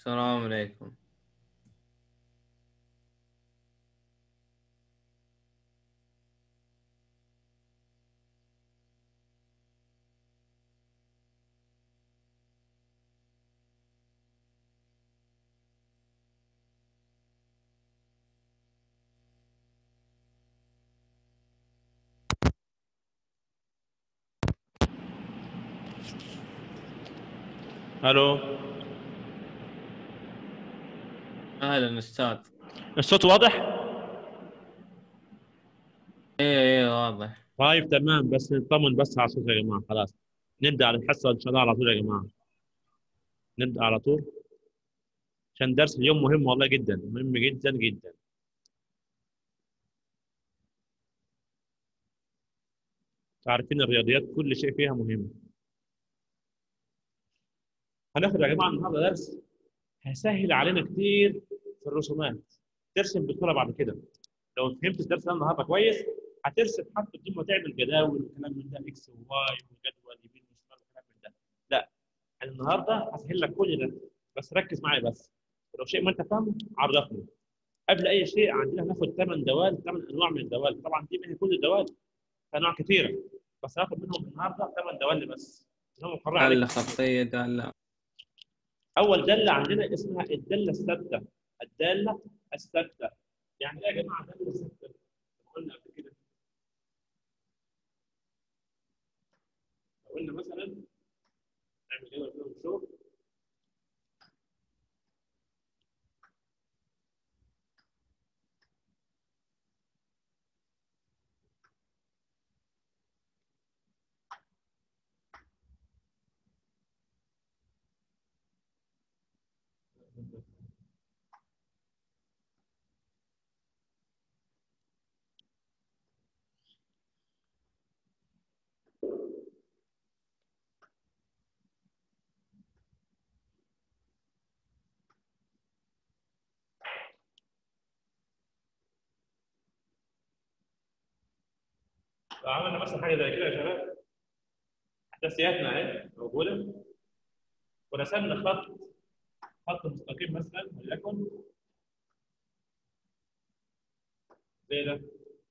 السلام عليكم الو اهلا استاذ الصوت واضح؟ ايه ايه واضح طيب تمام بس نطمن بس على الصوت يا جماعه خلاص نبدا على الحصه ان شاء الله على طول يا جماعه نبدا على طول عشان درس اليوم مهم والله جدا مهم جدا جدا عارفين الرياضيات كل شيء فيها مهم هناخد يا جماعه النهارده درس هيسهل علينا كتير في الرسومات ترسم بصوره بعد كده لو فهمت الدرس ده النهارده كويس هترسم حتى بدون ما تعمل جداول وكلام من ده اكس وواي وجدول يمين وشمال وكلام من ده لا أنا النهارده هسهل لك كل ده بس ركز معايا بس لو شيء ما انت فاهمه عرفني قبل اي شيء عندنا هناخد ثمان دوال ثمان انواع من الدوال طبعا دي من كل الدوال انواع كثيره بس هاخد منهم النهارده ثمان دوال بس هم مقرر عليك دالة خطية دالة اول داله عندنا اسمها الداله الثابته الداله الثابته يعني ايه يا جماعه داله ثابته قلنا قبل كده لو قلنا مثلا نعمل جدول كده ونشوف لو عملنا مثلا حاجه زي كده يا شباب احداثياتنا اهي موجوده ورسمنا خط خط مستقيم مثلا وليكن زي ده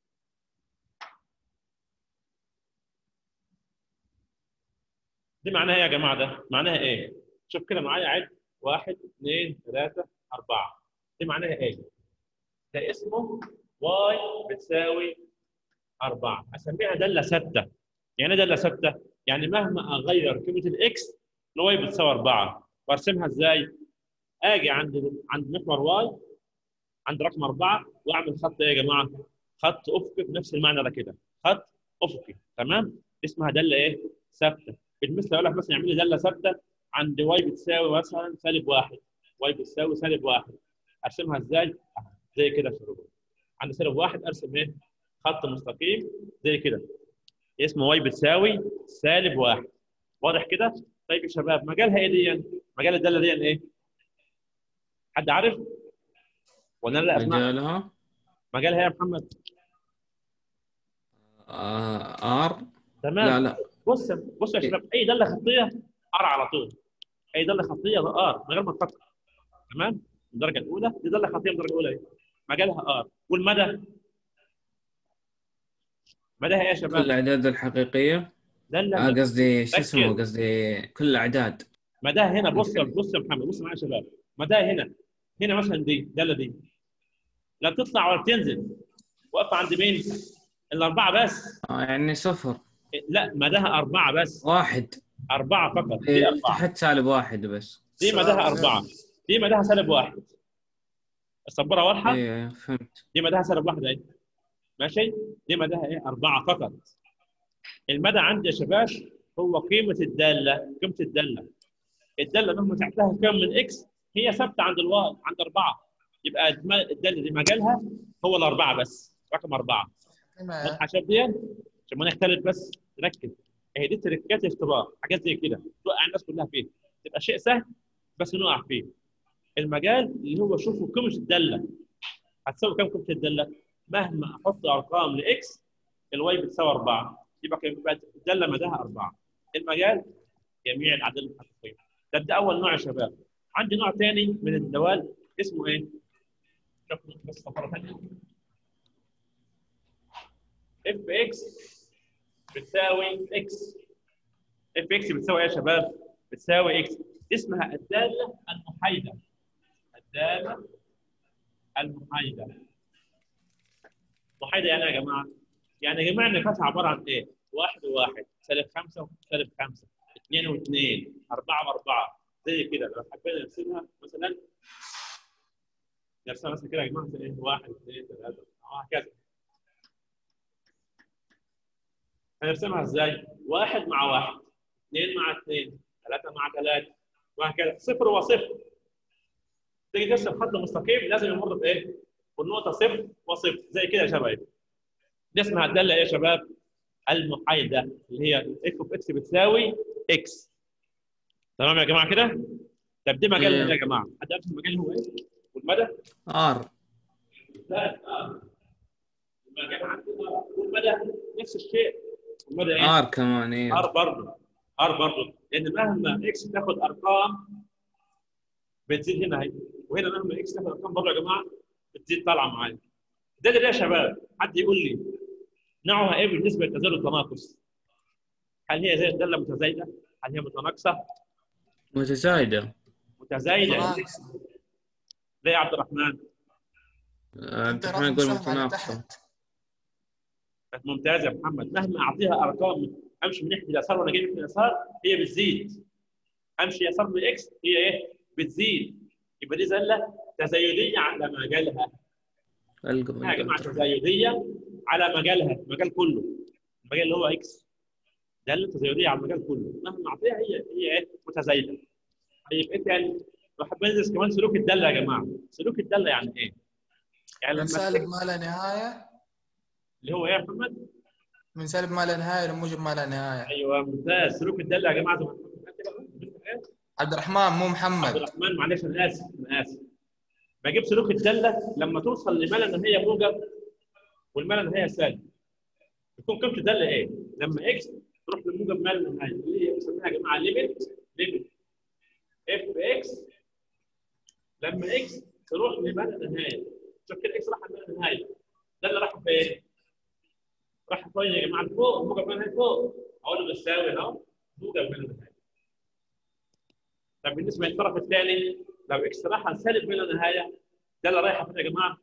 دي معناها ايه يا جماعه ده؟ معناها ايه؟ شوف كده معايا عد واحد اثنين ثلاثة أربعة دي معناها ايه؟ ده اسمه واي بتساوي أربعة أسميها دالة ثابتة يعني ايه دالة ثابتة؟ يعني مهما أغير قيمة الإكس الواي بتساوي أربعة وأرسمها إزاي؟ أجي عند عند محور واي عند رقم أربعة وأعمل خط إيه يا جماعة؟ خط أفقي بنفس المعنى ده كده خط أفقي تمام؟ اسمها دالة إيه؟ ثابتة بالمثل أقول لك مثلا اعمل لي دالة ثابتة عند واي بتساوي مثلا سالب واحد واي بتساوي سالب واحد أرسمها إزاي؟ زي كده يا شباب عند سالب واحد أرسم إيه؟ خط مستقيم زي كده اسمه واي بتساوي سالب واحد واضح كده؟ طيب يا شباب مجالها ايه دي؟ مجال الداله دي ايه؟ حد عارف؟ ولا لا اسمع مجالها مجالها ايه يا محمد؟ آه ار تمام لا لا بص بص يا شباب اي داله خطيه ار على طول اي داله خطيه ده ار من غير ما تفكر تمام؟ الدرجه الاولى دي داله خطيه من الدرجه الاولى ايه؟ مجالها ار والمدى مداها ايه يا كل شباب؟ الأعداد الحقيقية داله آه قصدي شو ركز. اسمه قصدي كل الأعداد مداها هنا بص بص يا محمد بص معايا يا شباب مداها هنا هنا مثلا دي داله دي لا بتطلع ولا بتنزل واقفه عند مين؟ الاربعه بس آه يعني صفر لا مداها اربعه بس واحد اربعه فقط دي إيه، اربعه تحت سالب واحد بس دي مداها اربعه دي مداها سالب واحد السبوره واضحه ايه فهمت دي مداها سالب واحد اهي ماشي دي مداها ايه اربعه فقط المدى عندي يا شباب هو قيمه الداله قيمه الداله الداله مهما تحتها كم من اكس هي ثابته عند الواي عند اربعه يبقى الم- الداله دي مجالها هو الاربعه بس رقم اربعه واضحه شايف دي عشان ما نختلف بس ركز هي دي تركات اختبار حاجات زي كده توقع الناس كلها فيه تبقى شيء سهل بس نقع فيه المجال اللي هو شوفوا قيمه الداله هتساوي كم قيمه الداله مهما احط ارقام لاكس الواي بتساوي 4 يبقى يبقى الداله مداها 4 المجال جميع الاعداد الحقيقيه ده ده اول نوع يا شباب عندي نوع ثاني من الدوال اسمه ايه؟ شوف بس مره ثانيه اف اكس بتساوي اكس اف اكس بتساوي ايه يا شباب؟ بتساوي اكس اسمها الداله المحايده الداله المحايده محايده يعني إيه يا جماعه؟ يعني يا جماعه النفاس عباره عن ايه؟ واحد وواحد سالب خمسه وسالب خمسه اثنين واثنين اربعه واربعه زي كده لو حبينا نرسمها مثلا نرسمها مثلا كده يا جماعه ايه؟ واحد اثنين ثلاثه وهكذا هنرسمها ازاي؟ واحد مع واحد اثنين مع اثنين ثلاثه مع ثلاثه وهكذا صفر وصفر تيجي ترسم خط مستقيم لازم يمر بايه؟ بالنقطه صفر وصفر زي كده يا شباب دي اسمها الداله ايه يا شباب؟ المحايده اللي هي اف اوف اكس بتساوي اكس تمام يا جماعه كده؟ طب دي مجال إيه. ايه يا جماعه؟ حد عارف المجال هو ايه؟ والمدى؟ ار لا اه المجال عندي ار والمدى نفس الشيء والمدى ايه؟ ار كمان ايه ار برضه ار برضه لان مهما اكس تاخد ارقام بتزيد هنا اهي وهنا مهما اكس تاخد ارقام برضه يا جماعه بتزيد طالعه معايا ده اللي ده يا شباب حد يقول لي نوعها ايه بالنسبه لتزايد التناقص؟ هل هي زي الداله متزايده؟ هل هي متناقصه؟ متزايدة متزايده تناقص. زي يا عبد الرحمن آه، عبد أنت الرحمن رقم يقول سهم على متناقصة تحت. كانت ممتازه يا محمد مهما اعطيها ارقام امشي من ناحيه اليسار وانا جاي من اليسار هي بتزيد امشي يسار من اكس هي ايه؟ بتزيد يبقى دي زله تزايديه على مجالها القى يا جماعه تزايديه على مجالها المجال كله المجال اللي هو اكس داله تزايديه على المجال كله مهما اعطيها هي هي ايه؟ متزايده طيب ايه تاني؟ لو حابين ندرس كمان سلوك الداله يا جماعه سلوك الداله يعني ايه؟ يعني من لما سالب تك- ما لا نهايه اللي هو ايه يا محمد؟ من سالب ما لا نهايه لموجب ما لا نهايه ايوه ممتاز سلوك الداله يا جماعه زي ما محمد عبد الرحمن مو عبد محمد الرحمن معلش انا اسف انا اسف بجيب سلوك الداله لما توصل لما لا نهايه موجب والما لا نهايه سالب يكون قيمه الداله ايه؟ لما اكس تروح لموجب ما لا نهايه اللي هي بنسميها يا جماعه ليميت ليميت اف اكس لما اكس تروح لما لا نهايه شوف كده اكس راح لما لا نهايه ده اللي راح فين؟ راح فين يا جماعه فوق موجب ما لا نهايه فوق اقول له بتساوي اهو موجب ما لا نهايه طب بالنسبه للطرف الثاني لو اكس راح سالب ما لا نهايه ده اللي رايحه فين يا جماعه؟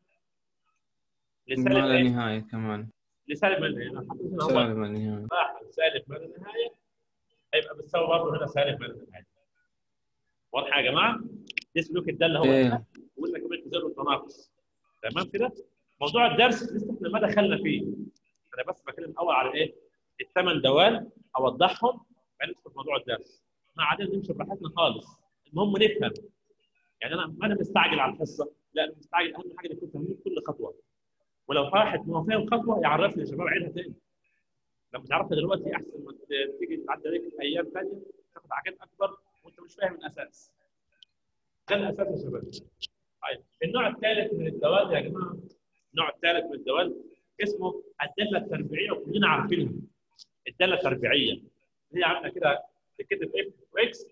ما لسالب لا ايه؟ نهاية كمان لسالب ما لا نهايه أنا حطيت هنا أول سالب النهاية راح سالب ما لا نهايه هيبقى بتساوي برضه هنا سالب ما لا نهايه واضحه يا جماعه؟ دي سلوك الداله هو إيه. ده وقلنا كمان تزايد التناقص تمام كده؟ موضوع الدرس لسه احنا ما دخلنا فيه انا بس بتكلم الاول على ايه؟ الثمان دوال اوضحهم بعدين ندخل في موضوع الدرس احنا قاعدين نمشي براحتنا خالص المهم نفهم يعني انا ما انا مستعجل على الحصه لا انا مستعجل اهم حاجه نكون فاهمين كل خطوه ولو واحد ما هو فاهم خطوه يعرفني يا شباب عيدها تاني لما تعرفها دلوقتي احسن ما ت- تيجي تعدي عليك ايام ثانيه تاخد حاجات اكبر وانت مش فاهم الاساس ده الاساس يا شباب طيب النوع الثالث من الدوال يا جماعه النوع الثالث من الدوال اسمه الداله التربيعيه وكلنا عارفينها الداله التربيعيه هي عامله كده تكتب اف واكس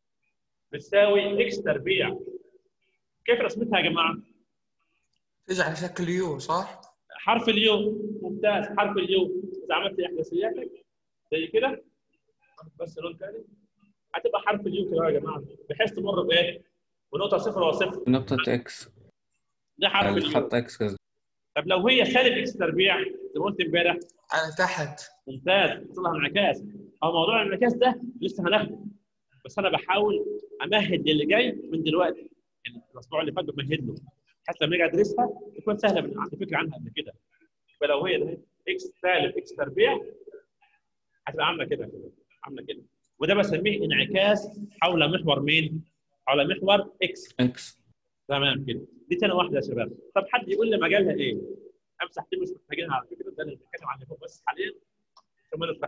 بتساوي اكس تربيع كيف رسمتها يا جماعه؟ تجي على شكل يو صح؟ حرف اليو ممتاز حرف اليو اذا عملت احداثياتك زي كده بس لون ثاني هتبقى حرف اليو كده يا جماعه بحيث تمر بايه؟ بنقطه صفر وصفر نقطة اكس ده حرف اليو الخط اكس قصدي طب لو هي سالب اكس تربيع زي ما قلت امبارح على تحت ممتاز يحصل لها انعكاس او موضوع الانعكاس ده لسه هناخده بس انا بحاول امهد للي جاي من دلوقتي يعني الاسبوع اللي فات بمهد له حتى لما اجي ادرسها تكون سهله من عندي فكره عنها قبل كده فلو هي ده اكس سالب اكس تربيع هتبقى عامله كده كده عامله كده وده بسميه انعكاس حول محور مين؟ حول محور اكس اكس تمام كده دي تاني واحده يا شباب طب حد يقول لي مجالها ايه؟ امسح دي مش محتاجينها على فكره ده اللي بنتكلم عن اللي فوق بس حاليا كمان الفهم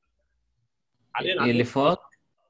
حاليا اللي عندنا فوق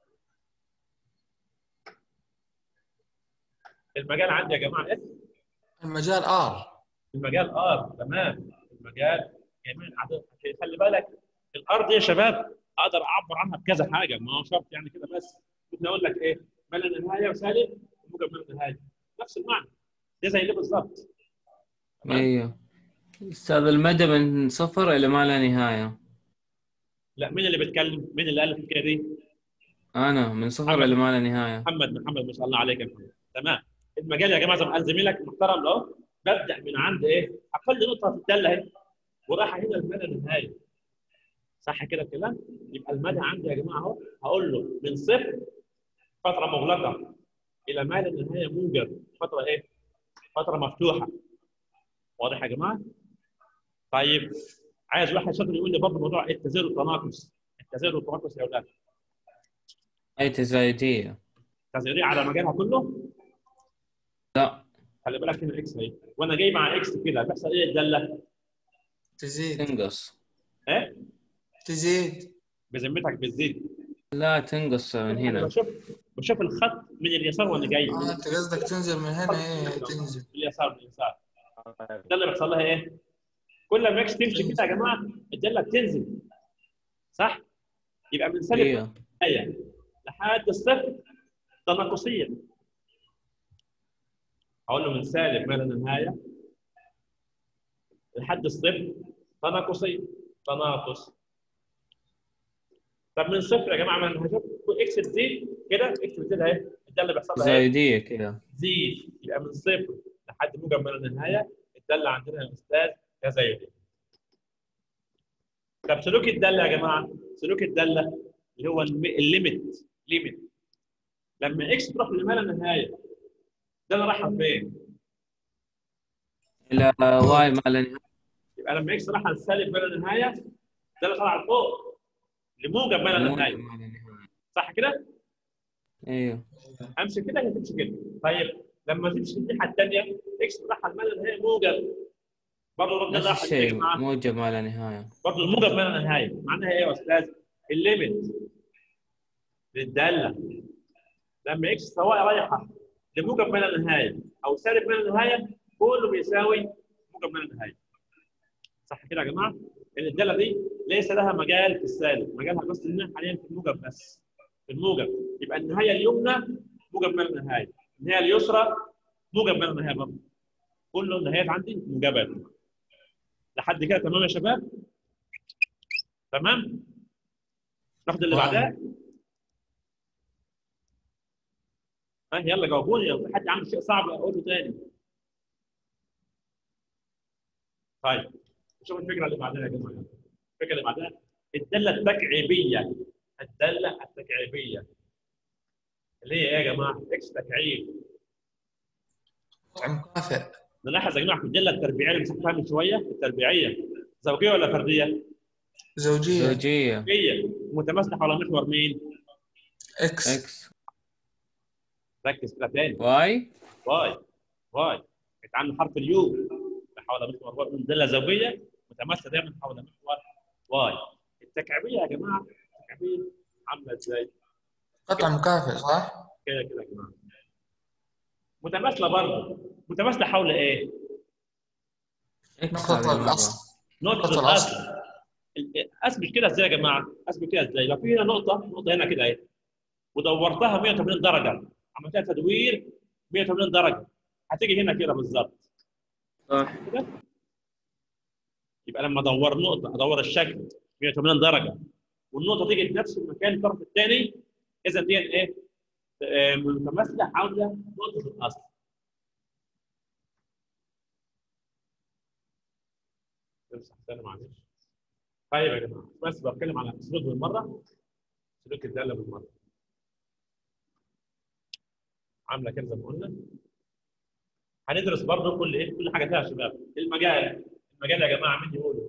المجال عندي يا جماعه ايه؟ المجال ار المجال ار تمام المجال جميل عدد- خلي بالك الار دي يا شباب اقدر اعبر عنها بكذا حاجه ما هو شرط يعني كده بس ممكن اقول لك ايه؟ ما لا نهايه وسالب موجب ما لا نهايه نفس المعنى ده زي اللي بالظبط تمام؟ ايوه استاذ المدى من صفر الى ما لا نهايه لا مين اللي بيتكلم؟ مين اللي قال الحكايه دي؟ انا من صفر محمد. الى ما لا نهايه محمد محمد ما شاء الله عليك يا محمد تمام المجال يا جماعه زي ما قال زميلك المحترم ده أهو، ببدا من عند ايه؟ اقل نقطه في الداله اهي وراح هنا المدى النهائي صح كده الكلام؟ يبقى المدى عندي يا جماعه اهو هقول له من صفر فتره مغلقه الى ما لا نهايه موجب فتره ايه؟ فتره مفتوحه واضح يا جماعه؟ طيب عايز واحد شاطر يقول لي برضه موضوع التزايد والتناقص التزايد والتناقص يا اولاد اي تزايديه تزايديه على مجالها كله لا خلي بالك هنا اكس اهي وانا جاي مع اكس كده بيحصل ايه الداله؟ تزيد تنقص ايه؟ تزيد بذمتك بتزيد لا تنقص من أنا هنا بشوف بشوف الخط من اليسار وانا جاي من اه انت قصدك تنزل من هنا ايه تنزل اليسار من اليسار ده اللي بيحصل لها ايه؟ كل ما اكس تمشي كده يا جماعه الداله بتنزل صح؟ يبقى من سالب ايوه نهايه لحد الصفر تناقصيه اقول له من سالب ما لا نهايه لحد الصفر تناقصيه تناقص طب من صفر يا جماعه ما انا هشوف اكس بتزيد كده اكس بتزيد اهي ده اللي بيحصل لها ايه؟ تزايديه كذا تزيد يبقى من صفر لحد موجب ما لا نهايه الداله عندنا يا استاذ تزايديه طب سلوك الداله يا جماعه سلوك الداله اللي هو الم- الليميت ليميت لما اكس تروح لما لا نهايه ده اللي رايحه فين؟ الى واي ما لا نهايه يبقى لما اكس راح لسالب ما لا نهايه ده اللي طالع لفوق لموجب ما لا موجب نهايه ما لا نهايه صح كده؟ ايوه امشي كده هي تمشي كده طيب لما تمشي الناحيه الثانيه اكس راح لما لا نهايه موجب برضه رد نفس راح الشيء معاه موجب ما لا نهايه برضه الموجب ما لا نهايه معناها ايه يا استاذ؟ الليميت للداله لما اكس سواء رايحه لموجب ما لا نهايه او سالب ما لا نهايه كله بيساوي موجب ما لا نهايه صح كده يا جماعه؟ ان الداله دي ليس لها مجال في السالب مجالها بس انها حاليا في الموجب بس في الموجب يبقى النهايه اليمنى موجب ما لا نهايه النهايه اليسرى موجب ما لا نهايه برضه كل النهايات عندي موجبات لحد كده تمام يا شباب تمام ناخد اللي واو. بعدها ها يلا جاوبوني لو في حد عامل شيء صعب اقوله تاني طيب شوف الفكره اللي بعدها يا جماعه الفكره اللي بعدها الداله التكعيبيه الداله التكعيبيه اللي هي ايه يا جماعه؟ اكس تكعيب قطع مكافئ نلاحظ يا جماعه في الداله التربيعيه اللي مسكتها من شويه التربيعيه زوجيه ولا فرديه؟ زوجية زوجيه زوجيه متماثله حول محور مين؟ اكس اكس ركز كده تاني واي واي واي عنه حرف اليو حول محور واي داله زوجيه متماثله دايما حول محور واي التكعيبيه يا جماعه التكعيبيه عامله ازاي؟ قطع مكافئ صح؟ كده كده يا جماعه متماثله برضه متماثله حول ايه؟ اكس نقطة هذه المرة. الأصل نقطه نقطة الاصل الأصل ال- اثبت كده ازاي يا جماعه؟ اثبت كده ازاي؟ لو في هنا نقطه نقطه هنا كده اهي ودورتها 180 درجه عملتها تدوير 180 درجه هتيجي هنا كده بالظبط صح كده يبقى لما ادور نقطه ادور الشكل 180 درجه والنقطه تيجي في نفس المكان الطرف الثاني اذا دي ايه؟ آه، متماثله حول نقطه الاصل امسح ثاني معلش طيب يا جماعه بس بتكلم على السلوك بالمره سلوك الداله بالمره عامله كده زي ما قلنا هندرس برضه كل ايه كل حاجه فيها يا شباب المجال المجال يا جماعه مين يقولوا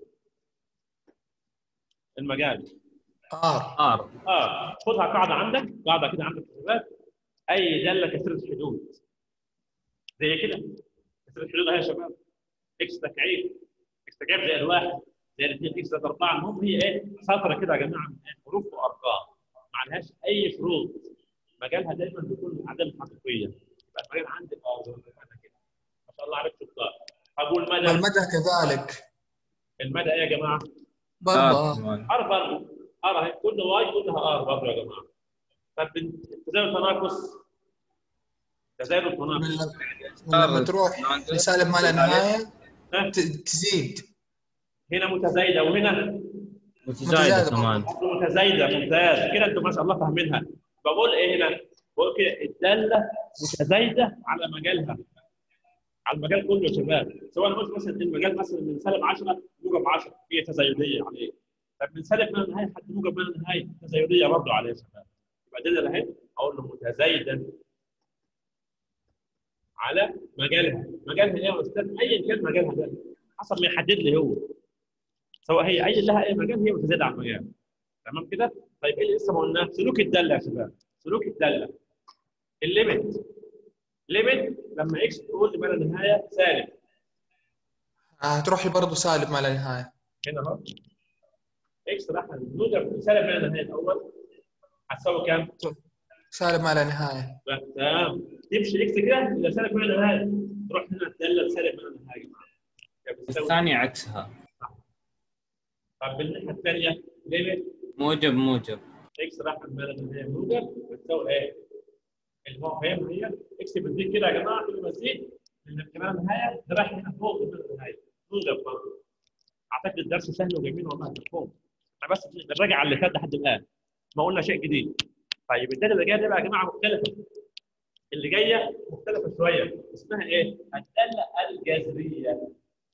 المجال ار ار اه خدها قاعده عندك قاعده كده عندك يا شباب اي داله كثيره حدود زي كده كثيره حدود اهي يا شباب اكس تكعيب اكس تكعيب زي الواحد زي الاثنين اكس زائد اربعه المهم هي ايه سطره كده يا جماعه من إيه؟ حروف وارقام ما عليهاش اي شروط مجالها دايما بيكون الاعداد الحقيقيه يبقى المجال عندي اه زي ما اتفقنا كده ما شاء الله عليك شطار هقول مدى والمدى كذلك المدى ايه يا جماعه؟ برضه ار آر. كمان. ار برضه ار اهي كل واي كلها ار برضه يا جماعه طب التزام التناقص تزايد والتناقص من لما- من لما تروح لسالب ما لا نهايه ها؟ ت- تزيد هنا متزايده وهنا متزايدة متزايدة كمان متزايده ممتاز كده انتم ما شاء الله فاهمينها بقول ايه هنا؟ بقول كده الداله متزايده على مجالها على المجال كله يا شباب سواء انا قلت مثلا المجال مثلا من سالب 10 موجب 10 هي تزايديه عليه طب من سالب ما لا نهايه لحد موجب ما لا نهايه تزايديه برضه عليه يا شباب يبقى الداله اهي اقول له متزايده على مجالها مجالها ايه يا استاذ ايا كان مجالها ده حسب ما يحدد لي هو سواء هي اي لها اي مجال هي متزايده على المجال تمام كده طيب ايه اللي لسه ما قلناه سلوك الداله يا شباب سلوك الداله الليميت ليميت لما اكس تقول لما لا نهايه سالب هتروح لي برضه سالب ما لا نهايه هنا اهو اكس راح نوجد سالب ما لا نهايه الاول هتساوي كام؟ سالب ما لا نهايه بس تمام تمشي اكس كده الى سالب ما لا نهايه تروح هنا الداله لسالب ما لا نهايه يا جماعه يعني بتساوي- الثانية عكسها طب بالناحيه الثانيه ليميت موجب موجب اكس راح ما لا نهايه موجب بتساوي ايه؟ اللي هو فاهم هي اكس بتزيد كده يا جماعه كل ما تزيد من كمان النهايه ده رايح هنا فوق من النهايه موجب برضه اعتقد الدرس سهل وجميل والله مفهوم احنا بس بنراجع على اللي فات لحد الان ما قلنا شيء جديد طيب الداله اللي جايه دي بقى يا جماعه مختلفه اللي جايه مختلفه شويه اسمها ايه؟ الداله الجذريه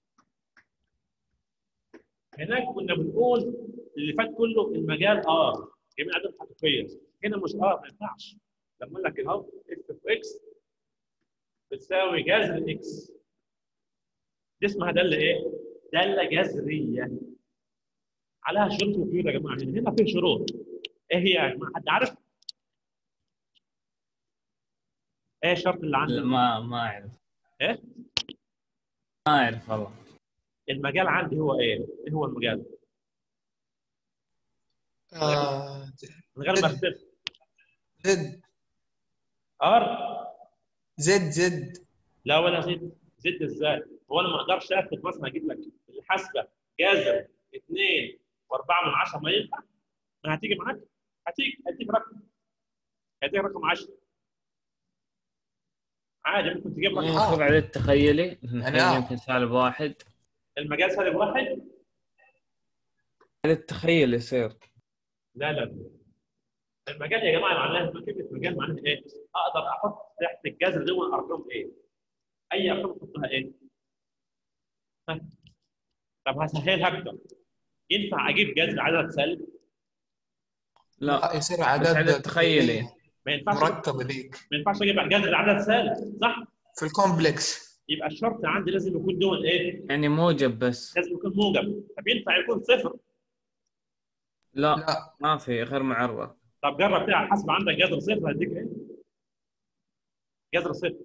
هناك كنا بنقول اللي فات كله المجال ار جميع العدد الحقيقيه هنا مش ار ما ينفعش لما اقول لك اهو اف في اكس بتساوي جذر اكس دي اسمها داله ايه؟ داله جذريه عليها شروط وقيود يا جماعه هنا هنا في شروط ايه هي يا جماعه حد عارف؟ ايه الشرط اللي لا، عندك؟ ما ما اعرف ايه؟ ما اعرف والله المجال عندي هو ايه؟ ايه هو المجال؟ آه من غير ما اختلف زد ار زد زد لا ولا زد زد ازاي؟ هو انا ما اقدرش اكتب مثلا اجيب لك الحاسبه جذر 2 و4 من 10 ما ينفع؟ ما هتيجي معاك؟ هتيجي هديك رقم هديك رقم 10 عادي ممكن تجيب رقم آه. خذ على التخيلي يعني الحين آه. يمكن سالب واحد المجال سالب واحد على التخيل يصير لا لا لا. المجال يا جماعه معناها كلمه مجال معناها ايه؟ اقدر احط تحت الجذر دي ارقام ايه؟ اي ارقام احطها ايه؟ ها؟ طب هسهلها اكتر ينفع اجيب جذر عدد سالب؟ لا آه، يصير بس على عدد التخيلي ما ينفعش مركبه ذيك ما ينفعش اجيب جذر عدد سالب صح؟ في الكومبلكس يبقى الشرط عندي لازم يكون دون ايه؟ يعني موجب بس لازم يكون موجب طب ينفع يكون صفر لا لا ما في غير معرف طب جرب كده على حسب عندك جذر صفر هديك ايه؟ جذر صفر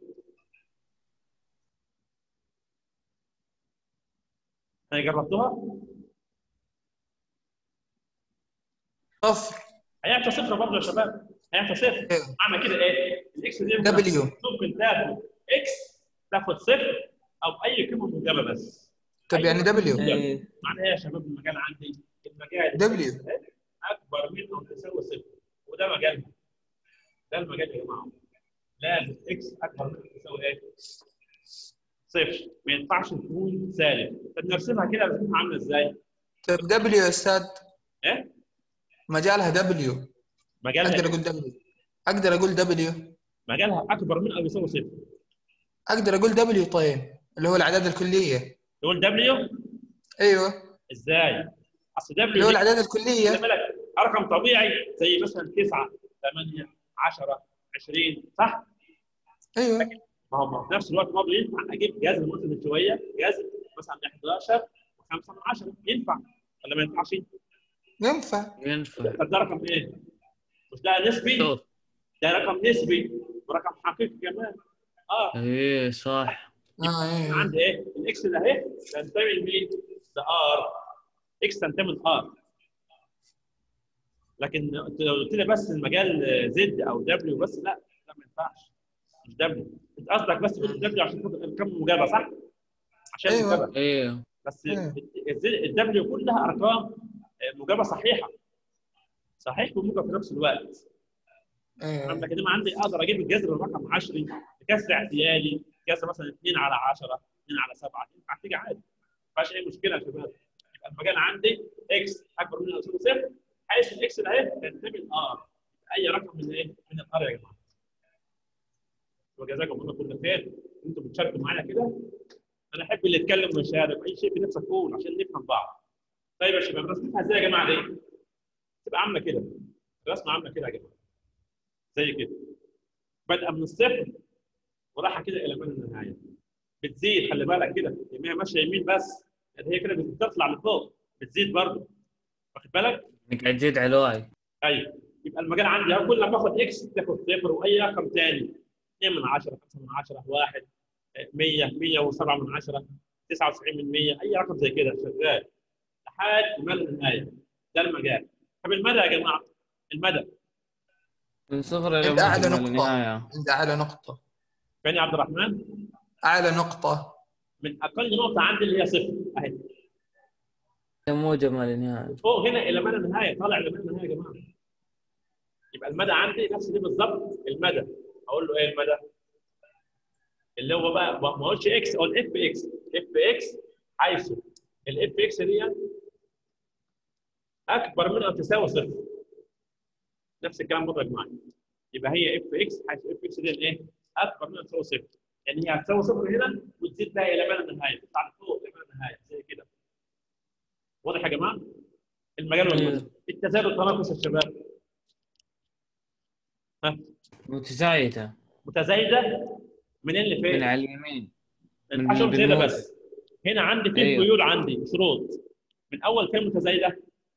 هي جربتوها؟ صفر هيعطي صفر برضه يا شباب هيعطي صفر إيه. معنى كده ايه؟ الاكس دي ممكن- دبليو. ممكن تاخد اكس تاخد صفر او اي قيمه موجبه بس طب يعني دبليو إيه. معنى ايه يا شباب المجال عندي؟ المجال دبليو اكبر من او تساوي صفر وده مجالها ده المجال يا جماعه لازم اكس اكبر من او تساوي ايه؟ صفر ما ينفعش تكون سالب طب نرسمها كده رسمها عامله ازاي؟ طب دبليو يا استاذ ايه؟ مجالها دبليو اقدر مجالها اقول دبليو اقدر اقول دبليو مجالها اكبر من او يساوي صفر اقدر اقول دبليو طيب اللي هو الاعداد الكليه تقول دبليو ايوه ازاي؟ اصل اللي هو دبليو الاعداد خلي الكليه بالك رقم طبيعي زي مثلا 9 8 10 20 صح؟ ايوه ما هو في نفس الوقت برضه ينفع اجيب جذر مثلا من شويه جذر مثلا 11 و5 من 10 ينفع ولا ما ينفعش؟ ينفع ينفع طب ده رقم ايه؟ مش ده نسبي؟ شوف ده رقم نسبي ورقم حقيقي كمان اه ايه صح اه ايوه عندي ايه؟ الاكس ده اهي تنتمي لمين؟ ده ار اكس تنتمي لار لكن لو قلت لي بس المجال زد او دبليو بس لا لا ما ينفعش مش دبليو انت قصدك بس قلت دبليو عشان خاطر الارقام المجابه صح؟ عشان أيوة. المجابه ايه بس مم. الدبليو كلها ارقام مجابه صحيحه صحيح وموجب في نفس الوقت ايوه لكن انا عندي اقدر اجيب الجذر الرقم 10 كسر اعتيادي كسر مثلا 2 على 10 2 على 7 ينفع تيجي عادي ما فيهاش اي مشكله يا شباب يبقى المجال عندي اكس اكبر من او يساوي صفر حيث الاكس ده اهي تنتمي لار اي رقم من ايه؟ من الار يا جماعه وجزاكم الله كل خير انتم بتشاركوا معايا كده انا احب اللي يتكلم ويشارك اي شيء في نفسك قول عشان نفهم بعض طيب يا شباب رسمتها ازاي يا جماعه دي؟ تبقى عامله كده رسمه عامله كده يا جماعه زي كده بادئه من الصفر ورايحه كده الى ما لا النهايه بتزيد خلي بالك كده هي ماشيه يمين بس يعني هي كده بتطلع لفوق بتزيد برضه واخد بالك؟ انك قاعد تزيد على الواي ايوه يبقى المجال عندي أهو كل ما باخد اكس تاخد صفر واي رقم ثاني 2 من 10 5 من 10 1 100 107 من 10 99 من 100 اي رقم زي كده شغال لحد ما لا النهايه ده المجال طب المدى يا جماعه المدى من صفر الى عند أعلى موجب ما لا نقطة. نهايه عند اعلى نقطه فين يا عبد الرحمن؟ اعلى نقطه من اقل نقطه عندي اللي هي صفر اهي الى موجب ما لا نهايه فوق هنا الى ما لا نهايه طالع الى ما لا نهايه يا جماعه يبقى المدى عندي نفس دي بالظبط المدى اقول له ايه المدى؟ اللي هو بقى ما ما اقولش اكس اقول اف اكس اف اكس حيث الاف اكس دي اكبر من او تساوي صفر نفس الكلام برضه يا جماعه يبقى هي اف اكس حيث اف اكس دي ايه؟ اكبر من او تساوي صفر يعني هي هتساوي صفر هنا وتزيد بقى الى ما لا نهايه تطلع لفوق الى ما لا نهايه زي كده واضح يا جماعه؟ المجال والمدى التزايد والتناقص يا شباب ها متزايده متزايده منين لفين؟ من على اليمين من- عشان من كده بالموجب. بس هنا عندي في أيوه. قيود عندي شروط من اول كام متزايده؟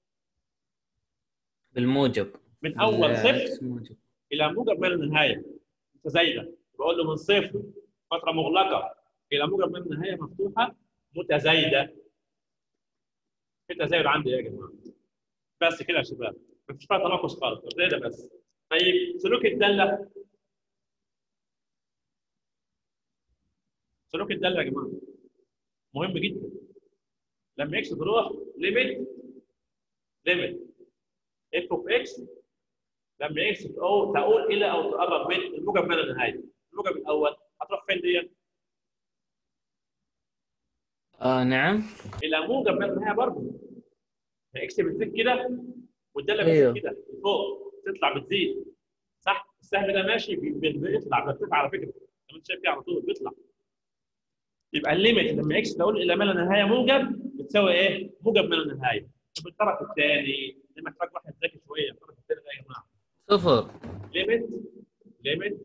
بالموجب من اول بال- صفر موجب. الى موجب ما لا نهايه متزايده بقول له من صفر فتره مغلقه الى موجب ما لا نهايه مفتوحه متزايده في تزايد عندي إيه يا جماعه بس كده يا شباب مفيش فيها تناقص خالص تزايده بس طيب سلوك الداله سلوك الداله يا جماعه مهم جدا لما اكس تروح ليميت ليميت اف اوف اكس لما اكس او تقول الى او تقرب من الموجب ما لا نهايه الموجب الاول هتروح فين دي؟ آه نعم الى موجب ما لا نهايه برضه اكس بتزيد كده والداله أيوه. بتزيد كده لفوق تطلع بتزيد صح السهم ده ماشي بي- بي- بيطلع بيرتفع على فكره لما انت شايف كده على طول بيطلع يبقى الليميت لما اكس تقول الى ما لا نهايه موجب بتساوي ايه؟ موجب ما لا نهايه طب الطرف الثاني دي محتاج واحد ذكي شويه الطرف الثاني ده يا جماعه صفر ليميت ليميت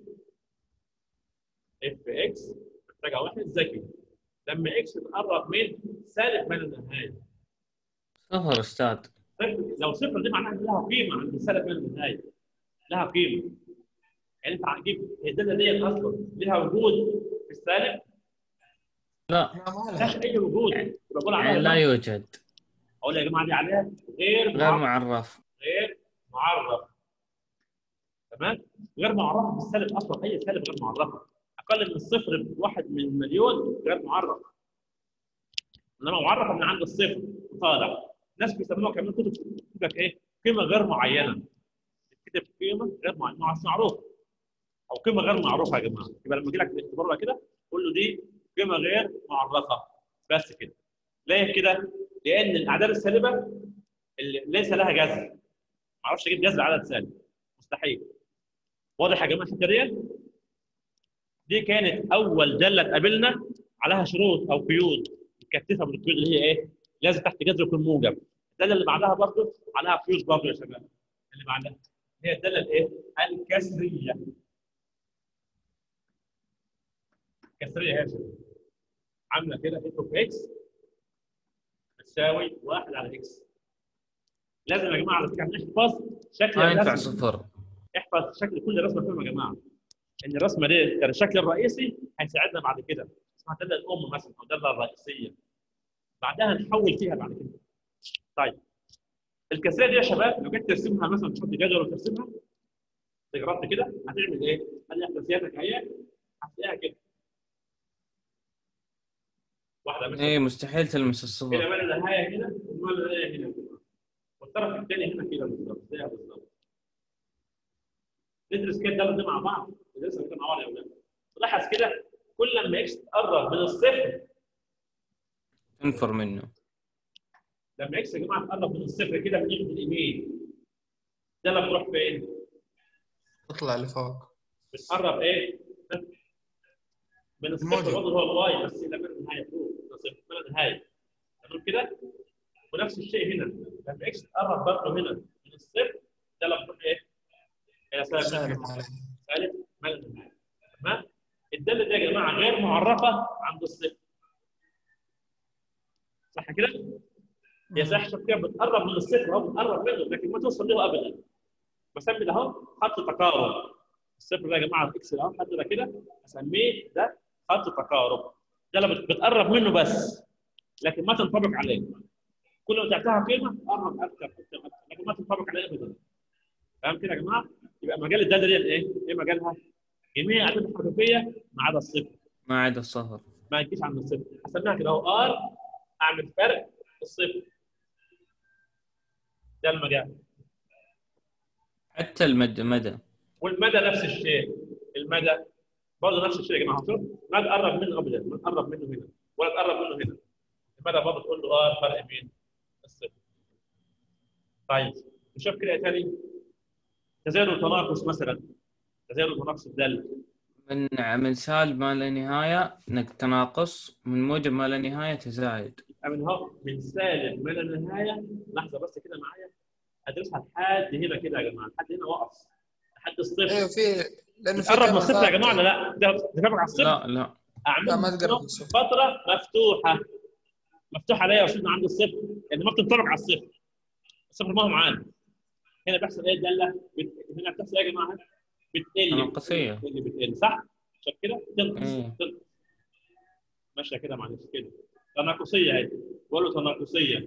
اف اكس محتاجه واحد ذكي لما اكس تقرب من سالب ما لا نهايه صفر استاذ صفر لو صفر دي معناها إن لها قيمه عند سالب ما لا نهايه لها قيمه يعني انت هتجيب الداله ديت اصلا لها وجود في السالب لا لا ما ما لها لهاش اي وجود يبقى بقول يعني عليها لا إيه؟ يوجد اقول يا جماعه دي عليها غير غير معرف معرف غير معرف تمام غير معرفه بالسالب اصلا اي سالب غير معرفه اقل من الصفر بواحد من مليون غير معرف انما معرفه من عند الصفر وطالع ناس بيسموها كمان كتب تكتب لك ايه قيمه غير معينه تكتب قيمه غير معينه مع- معروفه او قيمه غير معروفه يا جماعه يبقى لما يجي لك الاختبار بقى كده قول له دي قيمه غير معرفه بس كده ليه كده؟ لان الاعداد السالبه اللي ليس لها جذر ما اعرفش اجيب جذر عدد سالب مستحيل واضح يا جماعه الحته دي دي كانت اول داله تقابلنا عليها شروط او قيود متكتفه من القيود اللي هي ايه لازم تحت جذر يكون موجب الداله اللي بعدها برضه عليها قيود برضه يا شباب اللي بعدها هي الداله الايه الكسريه كسريه يا شباب عامله كده اف اوف اكس بتساوي 1 على اكس لازم يا جماعه على فكره نحفظ شكل ما ينفع الرسم صفر احفظ شكل كل رسمه فيهم يا جماعه ان الرسمه دي كان الشكل الرئيسي هيساعدنا بعد كده اسمها الداله الام مثلا او الداله الرئيسيه بعدها نحول فيها بعد كده طيب الكسريه دي يا شباب لو جيت ترسمها مثلا تحط جدول وترسمها تجربت كده هتعمل ايه؟ خلي احداثياتك اهي هتلاقيها كده واحده مثلا ايه مستحيل تلمس كده الصفر مال النهايه هنا ومال النهايه هنا والطرف الثاني هنا كده بالظبط زيها بالظبط ندرس كده الداله دي مع بعض ندرسها كده مع بعض يا اولاد لاحظ كده كل لما اكس تقرب من الصفر تنفر منه لما اكس يا جماعه تقرب من الصفر كده من ناحيه اليمين ده لما بتروح فين؟ تطلع لفوق بتقرب ايه؟ من الصفر الموجب. برضه هو الواي بس الى ما لا نهايه فوق من الصفر ما لا نهايه تمام كده؟ ونفس الشيء هنا لما اكس تقرب برضه هنا من الصفر ده لما بتروح ايه؟ الى سالب سالب ما عليه سالب ما لا نهايه تمام؟ الداله دي يا جماعه غير معرفه عند الصفر صح كده؟ هي صح شوف كده بتقرب من الصفر اهو بتقرب منه لكن ما توصل له ابدا بسمي ده اهو خط تقارب الصفر ده يا جماعه اكس اهو خط ده كده اسميه ده خط تقارب ده لما بت- بتقرب منه بس لكن ما تنطبق عليه كل ما تعطيها قيمه تقرب اكثر اكثر اكثر لكن ما تنطبق عليه ابدا فاهم كده يا جماعه؟ يبقى مجال الداله دي ايه؟ ايه مجالها؟ جميع الاعداد الحقيقيه ما عدا الصفر ما عدا الصفر ما يجيش عند الصفر اسميها كده اهو ار اعمل فرق الصفر ده المجال حتى المد مدى والمدى نفس الشيء المدى برضه نفس الشيء يا جماعه شوف ما تقرب منه ابدا ما تقرب منه هنا ولا تقرب منه هنا المدى برضه تقول له اه فرق مين؟ الصفر طيب نشوف كده إيه تاني تزايد التناقص مثلا تزايد التناقص الدال من من سالب ما لا نهاية انك تناقص من موجب ما لا نهاية تزايد من هو من سالب ما لا نهايه لحظه بس كده معايا ادرسها لحد هنا كده يا جماعه لحد هنا وقف لحد الصفر ايوه في لانه في تقرب من كم الصفر يا خط. جماعه ولا لا؟ ده تفرق على الصفر لا لا اعمل لا، ما تقرب من الصفر. فتره مفتوحه مفتوحه ليه يا استاذنا عند الصفر؟ لان ما بتنطبق على الصفر الصفر ما هو معانا هنا بيحصل ايه الداله؟ بت... هنا بتحصل ايه يا جماعه؟ بتقل تناقصية. بتقل بتقل صح؟ شوف كده تنقص إيه. تنقص ماشيه كده معلش كده تناقصيه اهي بقول له تناقصيه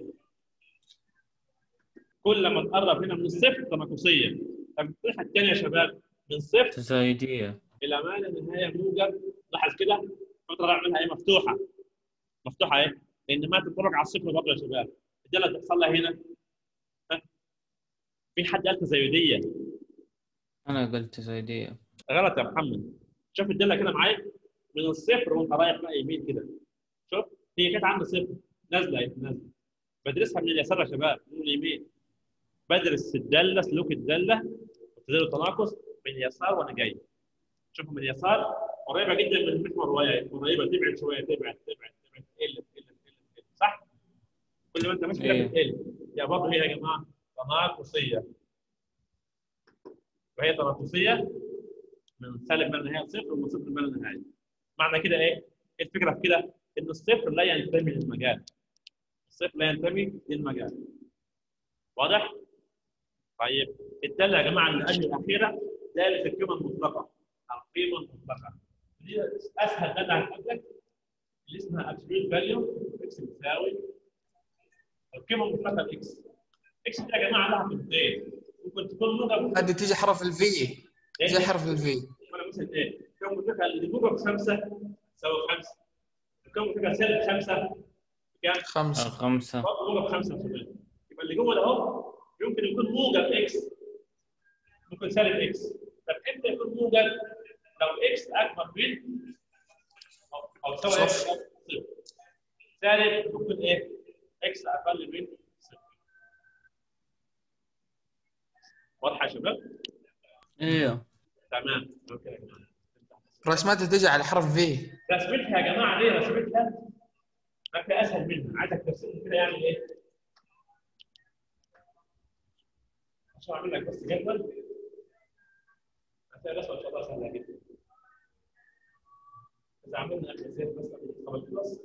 كل ما تقرب هنا من الصفر تناقصيه طب الناحيه الثانيه يا شباب من صفر تزايدية الى ما لا نهايه موجب لاحظ كده الفتره اعملها ايه مفتوحه مفتوحه ايه؟ لان ما تنطبق على الصفر برضه يا شباب الداله اللي تحصل لها هنا ها؟ في حد قال تزايديه انا قلت تزايدية غلط يا محمد شوف الداله كده معايا من الصفر وانت رايح بقى يمين كده شوف هي كانت عند صفر نازله اهي نازله بدرسها من اليسار يا شباب من اليمين بدرس الداله سلوك الداله وتزايد التناقص من اليسار وانا جاي شوف من اليسار قريبه جدا من المحور وهي قريبه تبعد شويه تبعد تبعد تبعد تقل تقل تقل تقل صح؟ كل ما انت ماشي كده إيه. بتقل يا برضه هي يا جماعه تناقصيه وهي تناقصيه من سالب ما لا نهايه صفر ومن صفر ما لا نهايه معنى كده ايه؟ إيه الفكره في كده؟ ان الصفر لا ينتمي للمجال الصفر لا ينتمي للمجال واضح؟ طيب الداله يا جماعه اللي قبل الاخيره داله القيمه المطلقه القيمه المطلقه دي اسهل داله هتقابلك اللي اسمها ابسوليوت فاليو اكس بتساوي القيمه المطلقه الاكس اكس دي يا جماعه لها قيمتين ممكن تكون موجب هذه تيجي حرف الفي زي إيه؟ حرف الفي انا مثلا ايه؟ كم متفق اللي موجب خمسه تساوي خمسه كم متفق سالب خمسه كام؟ خمسة خمسة برضه موجب خمسه كمان يبقى اللي جوه ده اهو يمكن يكون موجب اكس ممكن سالب اكس طب امتى يكون موجب؟ لو اكس اكبر من او او تساوي ايه؟ صفر. صفر سالب يكون ايه؟ اكس اقل من صفر واضحه يا شباب؟ ايوه تمام اوكي يا جماعه رسمتها تيجي على حرف في رسمتها يا جماعه ليه رسمتها؟ ما في اسهل منها عايزك ترسم كده يعني ايه؟ عشان اعمل لك بس جدول هتلاقي الرسمه ان شاء الله سهله جدا اذا عملنا اخر زيت بس قبل الكلاس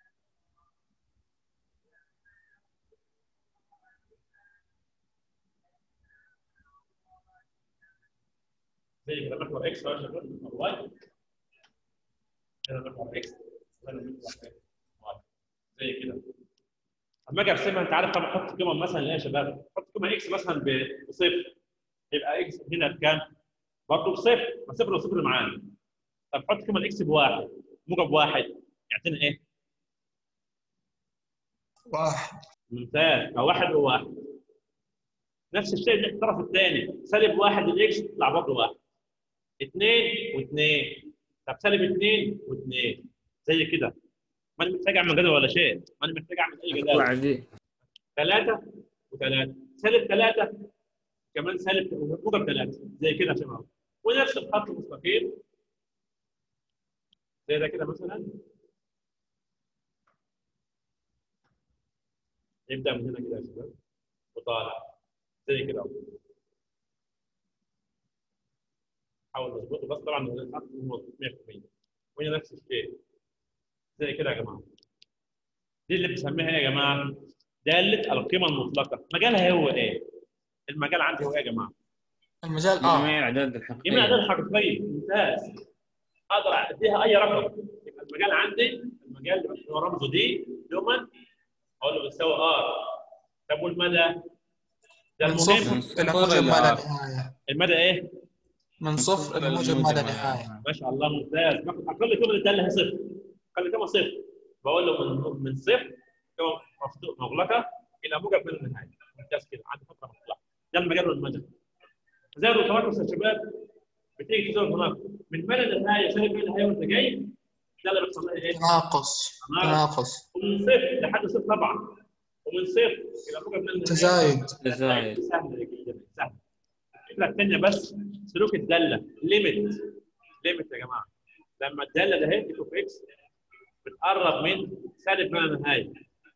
زي كده محور اكس يا شباب محور واي هنا محور اكس هنا محور واي زي كده اما اجي ارسمها انت عارف طبعا احط قيمه مثلا ايه يا شباب؟ احط قيمه اكس مثلا ب- بصفر يبقى اكس هنا بكام؟ برضه بصفر ما صفر وصفر معانا طب حط قيمه الاكس بواحد موجب واحد يعطينا ايه؟ واحد ممتاز او واحد وواحد نفس الشيء في الطرف الثاني سالب واحد الاكس يطلع برضه واحد اثنين واثنين طب سالب 2 و2 زي كده ماني محتاج اعمل جدول ولا شيء ماني محتاج اعمل اي جدول تطلع دي 3 و3 سالب 3 كمان سالب موجب 3 زي كده يا شباب ونفس الخط المستقيم زي ده كده مثلا يبدا من هنا كده يا شباب وطالع زي كده أهو. حاول نظبطه بس طبعا الخط مو 100% وهنا نفس الشيء زي كده يا جماعه دي اللي بنسميها ايه يا جماعه؟ داله القيمه المطلقه مجالها هو ايه؟ المجال عندي هو ايه يا جماعه؟ المجال اه جميع الاعداد جميع الحقيقيه الاعداد الحقيقيه ممتاز اقدر اديها اي رقم يبقى المجال عندي المجال اللي هو رمزه دي دوما اقول له بيساوي ار طب والمدى؟ ده من المهم صفر الى صفر موجب إلى ما لا آر. نهايه المدى ايه؟ من صفر الى موجب ما لا نهايه ما شاء الله ممتاز باخد اقل قيمه للداله هي صفر اقل قيمه صفر بقول له من من صفر قيمه مفتوح مغلقه الى موجب من النهايه ممتاز كده عندي فتره مفتوحه ده المجال والمدى زي الاوتوماتيك يا شباب بتيجي تزود هناك من مدى النهايه سالب من النهايه وانت جاي ده اللي بيحصل لها ايه؟ تناقص تناقص ومن صفر لحد صفر طبعا ومن صفر الى موجب من النهايه تزايد تزايد سهله جدا سهله الفكره الثانيه بس سلوك الداله ليميت ليميت يا جماعه لما الداله ده هي اوف اكس بتقرب من سالب ما لا نهايه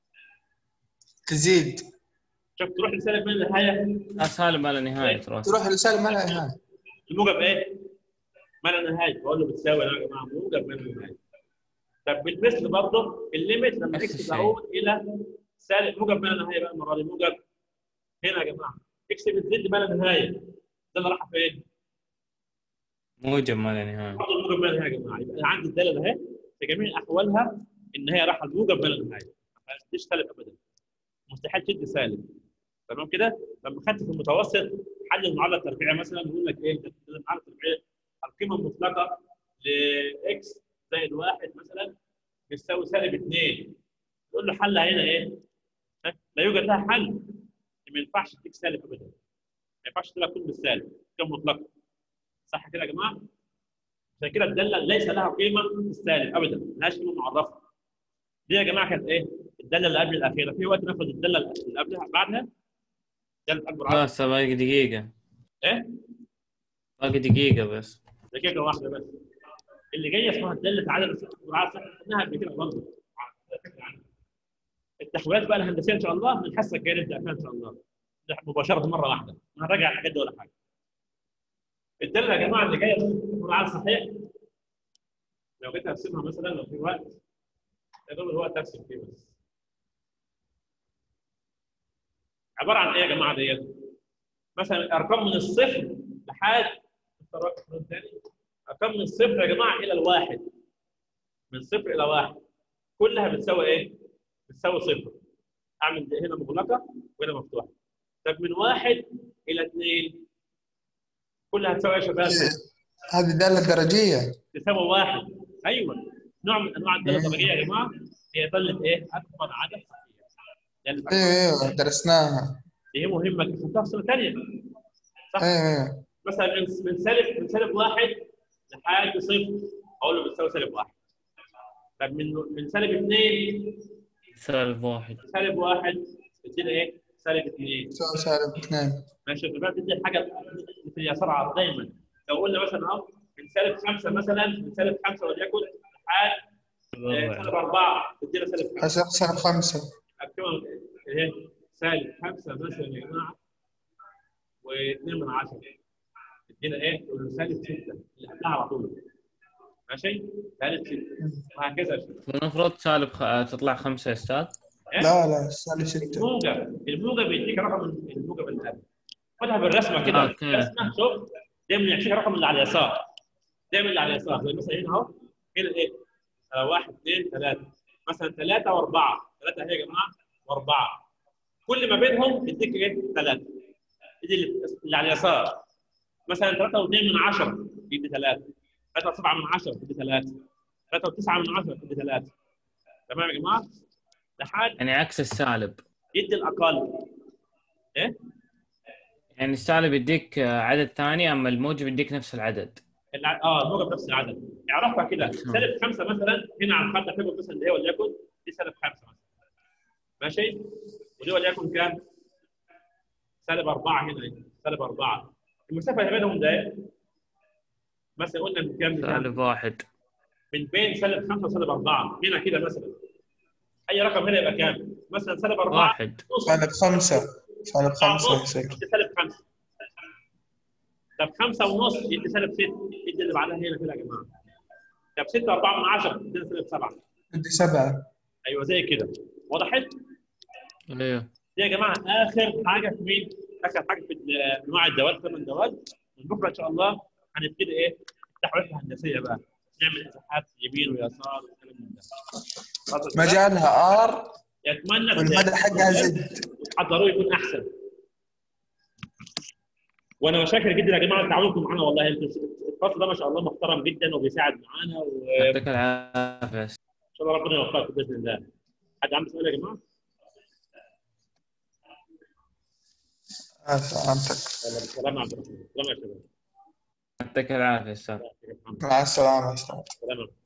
تزيد شوف تروح لسالب ما لا نهايه اسهل ما لا نهايه ترى تروح لسالب ما لا نهايه الموجب ايه؟ ما لا نهايه بقول له بتساوي يا جماعه موجب ما لا نهايه طب بالمثل برضه الليميت لما نفس اكس الشيء. تعود الى سالب موجب ما لا نهايه بقى المره دي موجب هنا يا جماعه اكس بتزيد ما لا نهايه ده اللي راح فين؟ موجب ما لا نهايه برضه الموجب ما لا نهايه يا جماعه يبقى عندي الداله ده اهي في جميع احوالها ان هي رايحه الموجب ما لا نهايه ما تديش سالب ابدا مستحيل تدي سالب تمام كده لما خدت في المتوسط حل المعادله التربيعيه مثلا يقول لك ايه ده المعادله التربيعيه القيمه المطلقه لاكس زائد واحد مثلا بتساوي سالب 2 تقول له حلها هنا ايه؟ ها؟ لا يوجد لها حل ما ينفعش تديك سالب ابدا ما ينفعش تديها كل بالسالب قيمه مطلقه صح كده يا جماعه؟ عشان كده الداله ليس لها قيمه في السالب ابدا ملهاش قيمه معرفه دي يا جماعه كانت ايه؟ الداله اللي قبل الاخيره في وقت ناخد الداله اللي قبلها بعدها داله اكبر عدد بس باقي دقيقه ايه؟ باقي دقيقه بس دقيقه واحده بس اللي جايه اسمها داله عدد اكبر عدد صح خدناها قبل كده برضه التحويلات بقى الهندسيه ان شاء الله من الحصه الجايه نبدا فيها ان شاء الله مباشره مره واحده ما هنراجع الحاجات دي ولا حاجه الداله يا جماعه اللي جايه اكبر عدد صحيح لو جيت ارسمها مثلا لو في وقت يا دوب الوقت ارسم فيه بس عباره عن ايه يا جماعه ديت؟ مثلا ارقام من الصفر لحد اختار من ثاني ارقام من الصفر يا جماعه الى الواحد من صفر الى واحد كلها بتساوي ايه؟ بتساوي صفر اعمل دي هنا مغلقه وهنا مفتوحه طب من واحد الى اثنين كلها تساوي يا شباب هذه الداله الدرجيه تساوي واحد ايوه نوع من انواع الداله مم. الطبيعيه يا جماعه هي داله ايه؟ اكبر عدد صحيح يعني ايوه ايوه درسناها هي مهمه خدتها في سنه ثانيه صح؟ ايوه ايوه مثلا من من سالب من سالب واحد لحد صفر اقول له بتساوي سالب واحد طب من من سالب اثنين سالب واحد سالب واحد تدينا ايه؟ سالب اثنين تساوي سالب اثنين ماشي يا شباب تدي الحاجه في اليسار على دايما لو قلنا مثلا اهو من سالب خمسه مثلا من سالب خمسه وليكن لحد آه، سالب اربعه تدينا سالب خمسه حسب سالب خمسه القيمه ايه؟ سالب خمسه مثلا يا جماعه واثنين من عشره تدينا ايه؟ تقول له سالب سته اللي قبلها على طول ماشي؟ سالب سته وهكذا يا شباب المفروض سالب خ... تطلع خمسه يا استاذ لا لا سالب سته الموجب الموجب بيديك رقم الموجب اللي قبل خدها بالرسمه كده أوكي. الرسمه شوف دايما يعطيك الرقم اللي على اليسار دايما اللي على اليسار زي مثلا هنا اهو هنا ايه؟ آه، واحد اثنين ثلاثه مثلا ثلاثه واربعه ثلاثه هي يا جماعه واربعه كل ما بينهم يديك ايه؟ ثلاثه دي اللي اللي على اليسار مثلا ثلاثه واثنين من عشره يدي ثلاثه ثلاثه وسبعه من عشره يدي ثلاثه ثلاثه وتسعه من عشره يدي ثلاثه تمام يا جماعه؟ لحد يعني عكس السالب يدي الاقل ايه؟ يعني السالب يديك آه، عدد ثاني اما الموجب يديك نفس العدد الع- اه الموجب نفس العدد اعرفها كده تمام. سالب خمسه مثلا هنا على الخط هتبقى مثلا اللي هي وليكن دي سالب خمسه مثلا ماشي ودي وليكن كام؟ سالب اربعه هنا سالب اربعه المسافه اللي بينهم ده إيه؟ مثلا قلنا من كام لكام؟ سالب واحد من بين سالب خمسه وسالب اربعه هنا كده مثلا اي رقم هنا يبقى كام؟ مثلا سالب اربعه واحد نص سالب خمسة سالب خمسة نص يصير يدي سالب خمسه طب خمسه ونص يدي سالب ست يدي اللي بعدها هنا كده يا جماعه طب 6 4 من 10 يدينا سالب 7 بدي سبعة ايوه زي كده وضحت؟ ايوه دي يا جماعه اخر حاجه في مين؟ اخر حاجه في ال- انواع الدوال ثمان دوال من بكره ان شاء الله هنبتدي ايه؟ التحويلات الهندسيه بقى نعمل مساحات يمين ويسار والكلام من ده خلاص كده؟ مجالها ار يتمنى والمدى حقها زد وتحضروه يكون احسن وانا شاكر جدا يا جماعه تعاونكم معانا والله انتوا الفصل ده ما شاء الله محترم جدا وبيساعد معانا وان يعطيك العافيه شاء الله ربنا يوفقكم باذن الله حد عنده سؤال يا جماعه؟ آه، سلامتك سلام يا عبد الرحمن سلام يا شباب يعطيك العافيه استاذ سلام مع السلامة أستاذ سلام